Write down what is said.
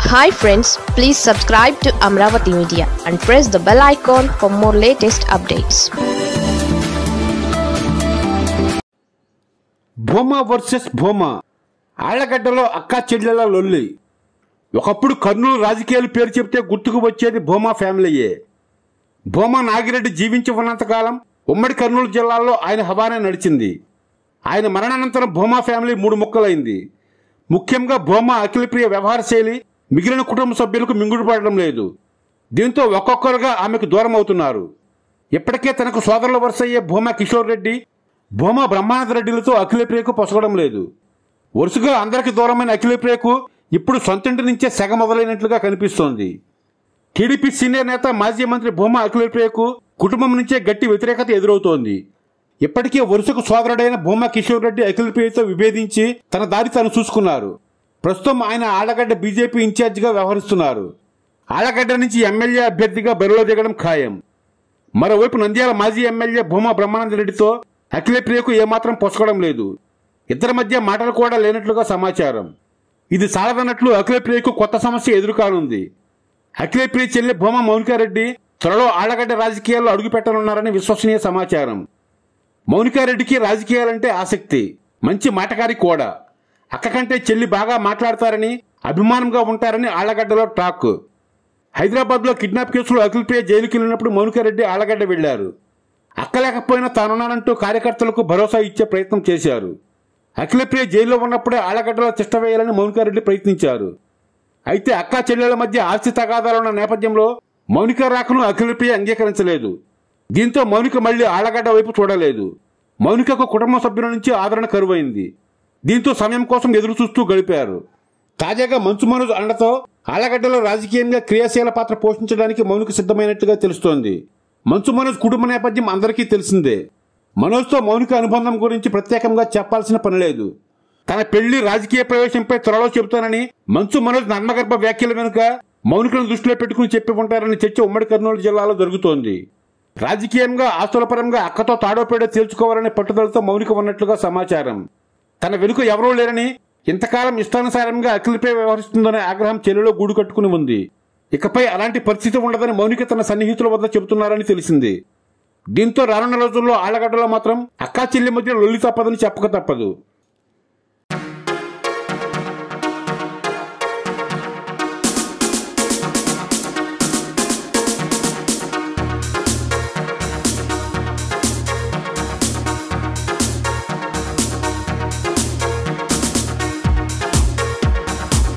hi friends please subscribe to Amaravati media and press the bell icon for more latest updates Bhuma versus Bhuma ఆళ్లగడ్డలో అక్కా చెల్లెల లొల్లి ఒకప్పుడు కర్నూలు రాజకీయాలు పేరు చెప్తే గుర్తుకు వచ్చేది భూమా ఫ్యామిలీయే భూమా నాగిరెడ్డి జీవించి ఉన్నంతకాలం ఉమ్మడి కర్నూలు జిల్లాలో ఆయన హవానే నడిచింది ఆయన మరణానంతరం భూమా ఫ్యామిలీ మూడు ముక్కలైంది ముఖ్యంగా భూమా అఖిలప్రియ వ్యవహార శైలి మిగిలిన కుటుంబ సభ్యులకు మింగుడు పడడం లేదు దీంతో ఒక్కొక్కరుగా ఆమెకు దూరం అవుతున్నారు ఇప్పటికే తనకు సోదరుల వరుస అయ్యే భూమా కిషోర్ రెడ్డి భూమా బ్రహ్మానంద రెడ్డిలతో అఖిలప్రియకు పొసగడం లేదు వరుసగా అందరికి దూరమైన అఖిలప్రియకు ఇప్పుడు సొంతింటి నుంచే సెగ మొదలైనట్లుగా కనిపిస్తోంది టీడీపీ సీనియర్ నేత మాజీ మంత్రి భూమా అఖిలప్రియకు కుటుంబం నుంచే గట్టి వ్యతిరేకత ఎదురవుతోంది ఇప్పటికే వరుసకు సోదరుడైన భూమా కిషోర్ రెడ్డి అఖిలప్రియతో విభేదించి తన దారి తాను చూసుకున్నారు ప్రస్తుతం ఆయన ఆళ్లగడ్డ బీజేపీ ఇన్ఛార్జిగా వ్యవహరిస్తున్నారు ఆళ్లగడ్డ నుంచి ఎమ్మెల్యే అభ్యర్థిగా బరిలో దిగడం ఖాయం మరోవైపు నంద్యాల మాజీ ఎమ్మెల్యే భూమా బ్రహ్మానంద రెడ్డితో అఖిలప్రియకు ఏమాత్రం పొసగడం లేదు ఇద్దరి మధ్య మాటలు కూడా లేనట్లుగా సమాచారం ఇది సాలదన్నట్లు అఖిలప్రియకు కొత్త సమస్య ఎదురుకానుంది అఖిలప్రియ చెల్లి భూమా మౌనికారెడ్డి త్వరలో ఆళ్లగడ్డ రాజకీయాల్లో అడుగుపెట్టనున్నారని విశ్వసనీయ సమాచారం మౌనికారెడ్డికి రాజకీయాలంటే ఆసక్తి మంచి మాటకారి కూడా అక్క కంటే చెల్లి బాగా మాట్లాడతారని అభిమానంగా ఉంటారని ఆళ్లగడ్డలో టాక్ హైదరాబాద్లో కిడ్నాప్ కేసులో అఖిల్ప్రియ జైలుకి వెళ్ళినప్పుడు మౌనికారెడ్డి ఆళ్లగడ్డ వెళ్లారు అక్క లేకపోయినా తానున్నానంటూ కార్యకర్తలకు భరోసా ఇచ్చే ప్రయత్నం చేశారు అఖిలప్రియ జైల్లో ఉన్నప్పుడే ఆళ్లగడ్డలో తిష్ట వేయాలని మౌనికారెడ్డి ప్రయత్నించారు అయితే అక్కా చెల్లెల మధ్య ఆస్తి తగాదాలున్న నేపథ్యంలో మౌనిక రాకను అఖిలప్రియ అంగీకరించలేదు దీంతో మౌనిక మళ్లీ ఆళ్లగడ్డ వైపు చూడలేదు మౌనికకు కుటుంబ సభ్యుల నుంచి ఆదరణ కరువైంది దీంతో సమయం కోసం ఎదురు చూస్తూ గడిపారు తాజాగా మంచు మనోజ్ అండతో ఆళ్లగడ్డలో రాజకీయంగా క్రియాశీల పాత్ర పోషించడానికి మౌనిక సిద్ధమైనట్టుగా తెలుస్తోంది మంచు మనోజ్ కుటుంబ నేపథ్యం అందరికీ తెలిసిందే మనోజ్తో మౌనిక అనుబంధం గురించి ప్రత్యేకంగా చెప్పాల్సిన పని లేదు తన పెళ్లి రాజకీయ ప్రవేశంపై త్వరలో చెబుతానని మంచు మనోజ్ నర్మగర్భ వ్యాఖ్యల వెనుక మౌనికను దృష్టిలో పెట్టుకుని చెప్పి ఉంటారని చర్చ ఉమ్మడి కర్నూలు జిల్లాలో జరుగుతోంది రాజకీయంగా ఆస్తుల పరంగా అక్కతో తాడోపేడో తేల్చుకోవాలనే పట్టుదలతో మౌనిక ఉన్నట్లుగా సమాచారం తన వెనుక ఎవరూ లేరని ఇంతకాలం ఇష్టానుసారంగా అఖిలపై వ్యవహరిస్తుందనే ఆగ్రహం చెల్లిలో గూడు కట్టుకుని ఉంది ఇకపై అలాంటి పరిస్థితి ఉండదని మౌనిక తన సన్నిహితుల వద్ద చెబుతున్నారని తెలిసింది దీంతో రానున్న రోజుల్లో ఆళ్లగడ్డలో మాత్రం అక్కా చెల్లి మధ్య లొల్లి తప్పదని చెప్పక తప్పదు